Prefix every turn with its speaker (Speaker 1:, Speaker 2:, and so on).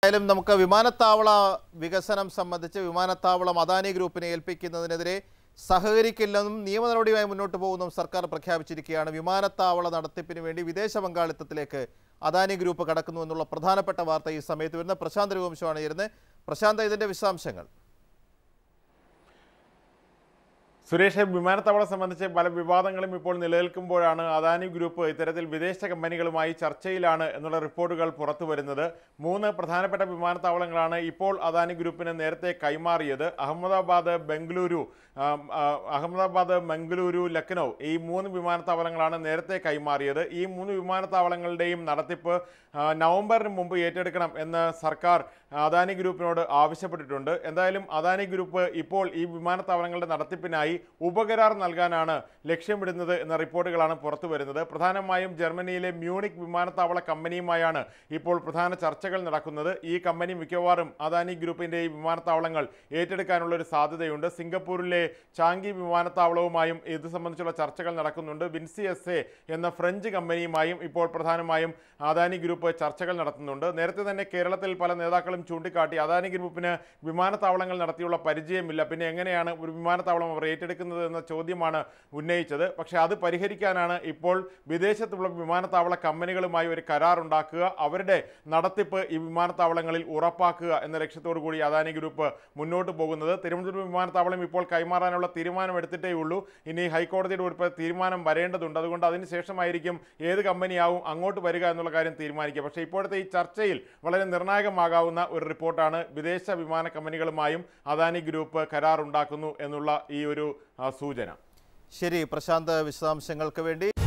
Speaker 1: എന്തായാലും നമുക്ക് വിമാനത്താവള വികസനം സംബന്ധിച്ച് വിമാനത്താവളം അദാനി ഗ്രൂപ്പിനെ ഏൽപ്പിക്കുന്നതിനെതിരെ സഹകരിക്കില്ലെന്നും നിയമ നടപടിയുമായി മുന്നോട്ട് പോകുന്നതും സർക്കാർ പ്രഖ്യാപിച്ചിരിക്കുകയാണ് വിമാനത്താവള നടത്തിപ്പിന് വേണ്ടി വിദേശ പങ്കാളിത്തത്തിലേക്ക് അദാനി ഗ്രൂപ്പ് കടക്കുന്നു എന്നുള്ള പ്രധാനപ്പെട്ട വാർത്ത ഈ സമയത്ത് വരുന്ന പ്രശാന്ത് രഘുവംശമാണ് ഇരുന്ന് പ്രശാന്ത് ഇതിന്റെ വിശദാംശങ്ങൾ
Speaker 2: സുരേഷ് വിമാനത്താവളം സംബന്ധിച്ച് പല വിവാദങ്ങളും ഇപ്പോൾ നിലനിൽക്കുമ്പോഴാണ് അദാനി ഗ്രൂപ്പ് ഇത്തരത്തിൽ വിദേശ കമ്പനികളുമായി ചർച്ചയിലാണ് എന്നുള്ള റിപ്പോർട്ടുകൾ പുറത്തു വരുന്നത് മൂന്ന് പ്രധാനപ്പെട്ട വിമാനത്താവളങ്ങളാണ് ഇപ്പോൾ അദാനി ഗ്രൂപ്പിന് നേരത്തെ കൈമാറിയത് അഹമ്മദാബാദ് ബംഗളൂരു ആം, ആ, അഹമ്മദാബാദ് മംഗളൂരു ലക്നൗ ഈ മൂന്ന് വിമാനത്താവളങ്ങളാണ് നേരത്തെ കൈമാറിയത് ഈ മൂന്ന് വിമാനത്താവളങ്ങളുടെയും നടത്തിപ്പ് ആ, നവംബറിന് മുമ്പ് ഏറ്റെടുക്കണം എന്ന് സർക്കാർ അദാനി ഗ്രൂപ്പിനോട് ആവശ്യപ്പെട്ടിട്ടുണ്ട് എന്തായാലും അദാനി ഗ്രൂപ്പ് ഇപ്പോൾ ഈ വിമാനത്താവളങ്ങളുടെ നടത്തിപ്പിനായി ഉപകരാർ നൽകാനാണ് ലക്ഷ്യമിടുന്നത് എന്ന റിപ്പോർട്ടുകളാണ് പുറത്തു വരുന്നത് പ്രധാനമായും ജർമ്മനിയിലെ മ്യൂണിക് വിമാനത്താവള കമ്പനിയുമായാണ് ഇപ്പോൾ പ്രധാന ചർച്ചകൾ നടക്കുന്നത് ഈ കമ്പനി മിക്കവാറും അദാനി ഗ്രൂപ്പിന്റെ ഈ വിമാനത്താവളങ്ങൾ ഏറ്റെടുക്കാനുള്ള ഒരു സാധ്യതയുണ്ട് സിംഗപ്പൂരിലെ ചാങ്കി വിമാനത്താവളവുമായും ഇത് സംബന്ധിച്ചുള്ള ചർച്ചകൾ നടക്കുന്നുണ്ട് വിൻസി എസ് എ എന്ന ഫ്രഞ്ച് കമ്പനിയുമായും ഇപ്പോൾ പ്രധാനമായും അദാനി ഗ്രൂപ്പ് ചർച്ചകൾ നടത്തുന്നുണ്ട് നേരത്തെ തന്നെ കേരളത്തിൽ പല നേതാക്കളും ചൂണ്ടിക്കാട്ടി അദാനി ഗ്രൂപ്പിന് വിമാനത്താവളങ്ങൾ നടത്തിയുള്ള പരിചയമില്ല പിന്നെ എങ്ങനെയാണ് ഒരു വിമാനത്താവളം അവർ ഏറ്റെടുക്കുന്നത് എന്ന ചോദ്യമാണ് ഉന്നയിച്ചത് പക്ഷേ അത് പരിഹരിക്കാനാണ് ഇപ്പോൾ വിദേശത്തുള്ള വിമാനത്താവള കമ്പനികളുമായി ഒരു കരാർ ഉണ്ടാക്കുക അവരുടെ നടത്തിപ്പ് ഈ വിമാനത്താവളങ്ങളിൽ ഉറപ്പാക്കുക എന്ന ലക്ഷ്യത്തോടു കൂടി അദാനി ഗ്രൂപ്പ് മുന്നോട്ട് പോകുന്നത് തിരുവനന്തപുരം വിമാനത്താവളം ഇപ്പോൾ കൈമാറാനുള്ള തീരുമാനം എടുത്തിട്ടേ ഉള്ളൂ ഇനി ഹൈക്കോടതിയുടെ ഒരു തീരുമാനം വരേണ്ടതുണ്ട് അതുകൊണ്ട് അതിനുശേഷമായിരിക്കും ഏത് കമ്പനിയാവും അങ്ങോട്ട് വരിക എന്നുള്ള കാര്യം തീരുമാനിക്കുക പക്ഷേ ഇപ്പോഴത്തെ ഈ ചർച്ചയിൽ വളരെ നിർണായകമാകാവുന്ന ഒരു റിപ്പോർട്ടാണ് വിദേശ വിമാന കമ്പനികളുമായും അദാനി ഗ്രൂപ്പ് കരാർ ഉണ്ടാക്കുന്നു എന്നുള്ള ഈ ഒരു ആ, സൂചന
Speaker 1: ശരി പ്രശാന്ത് വിശദാംശങ്ങൾക്ക് വേണ്ടി